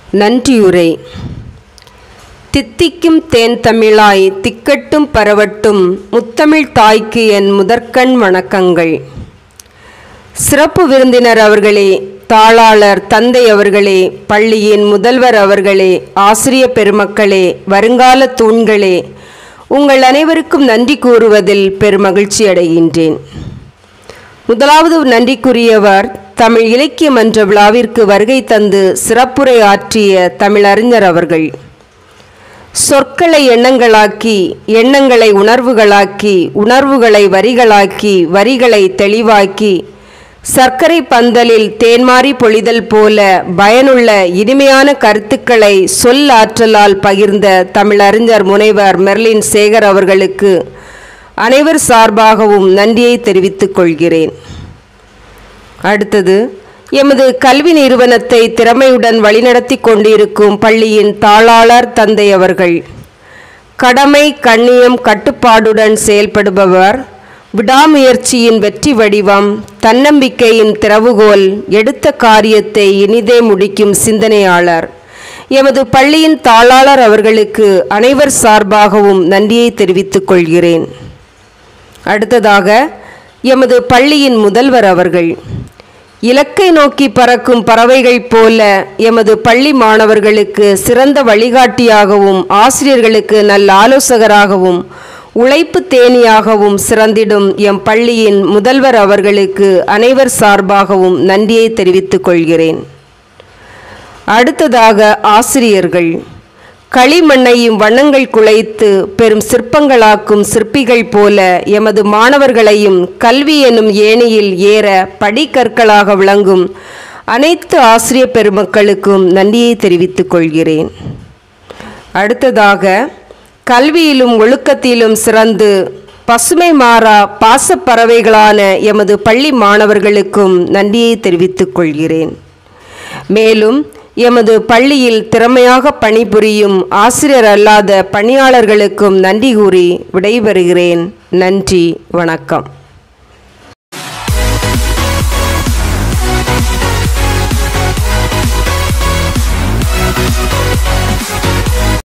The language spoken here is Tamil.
நன்றியுரை தித்திக்கும் தேன் தமிழாய் திக்கட்டும் பரவட்டும் முத்தமிழ் தாய்க்கு என் முதற்கண் வணக்கங்கள் சிறப்பு விருந்தினர் அவர்களே தாளாளர் தந்தை அவர்களே பள்ளியின் முதல்வர் அவர்களே ஆசிரிய பெருமக்களே வருங்கால தூண்களே உங்கள் அனைவருக்கும் நன்றி கூறுவதில் பெருமகிழ்ச்சி அடைகின்றேன் முதலாவது நன்றிக்குரியவர் தமிழ் இலக்கிய மன்ற விழாவிற்கு வருகை தந்து சிறப்புரை ஆற்றிய தமிழறிஞர் அவர்கள் சொற்களை எண்ணங்களாக்கி எண்ணங்களை உணர்வுகளாக்கி உணர்வுகளை வரிகளாக்கி வரிகளை தெளிவாக்கி சர்க்கரை பந்தலில் தேன்மாறி பொழிதல் போல பயனுள்ள இனிமையான கருத்துக்களை சொல் ஆற்றலால் பகிர்ந்த தமிழறிஞர் முனைவர் மெர்லின் சேகர் அவர்களுக்கு அனைவர் சார்பாகவும் நன்றியை தெரிவித்துக் கொள்கிறேன் அடுத்தது எமது கல்வி நிறுவனத்தை திறமையுடன் வழிநடத்தி கொண்டிருக்கும் பள்ளியின் தாளாளர் தந்தை அவர்கள் கடமை கண்ணியம் கட்டுப்பாடுடன் செயல்படுபவர் விடாமுயற்சியின் வெற்றி வடிவம் தன்னம்பிக்கையின் திறவுகோல் எடுத்த காரியத்தை இனிதே முடிக்கும் சிந்தனையாளர் எமது பள்ளியின் தாளாளர் அவர்களுக்கு அனைவர் சார்பாகவும் நன்றியை தெரிவித்துக் கொள்கிறேன் அடுத்ததாக எமது பள்ளியின் முதல்வர் அவர்கள் இலக்கை நோக்கி பறக்கும் பறவைகள் போல எமது பள்ளி மாணவர்களுக்கு சிறந்த வழிகாட்டியாகவும் ஆசிரியர்களுக்கு நல்ல ஆலோசகராகவும் உழைப்பு தேனியாகவும் சிறந்திடும் எம் பள்ளியின் முதல்வர் அவர்களுக்கு அனைவர் சார்பாகவும் நன்றியை தெரிவித்துக் கொள்கிறேன் அடுத்ததாக ஆசிரியர்கள் களிமண்ணையும் வண்ணங்கள் குலைத்து பெரும் சிற்பங்களாக்கும் சிற்பிகள் போல எமது மாணவர்களையும் கல்வி எனும் ஏணியில் ஏற படிக்கற்களாக விளங்கும் அனைத்து ஆசிரிய பெருமக்களுக்கும் நன்றியை தெரிவித்துக் கொள்கிறேன் அடுத்ததாக கல்வியிலும் ஒழுக்கத்திலும் சிறந்து பசுமை மாறா பாசப்பறவைகளான எமது பள்ளி மாணவர்களுக்கும் நன்றியை தெரிவித்துக் கொள்கிறேன் மேலும் எமது பள்ளியில் திறமையாக பணிபுரியும் ஆசிரியர் அல்லாத பணியாளர்களுக்கும் நன்றி கூறி விடைபெறுகிறேன் நன்றி வணக்கம்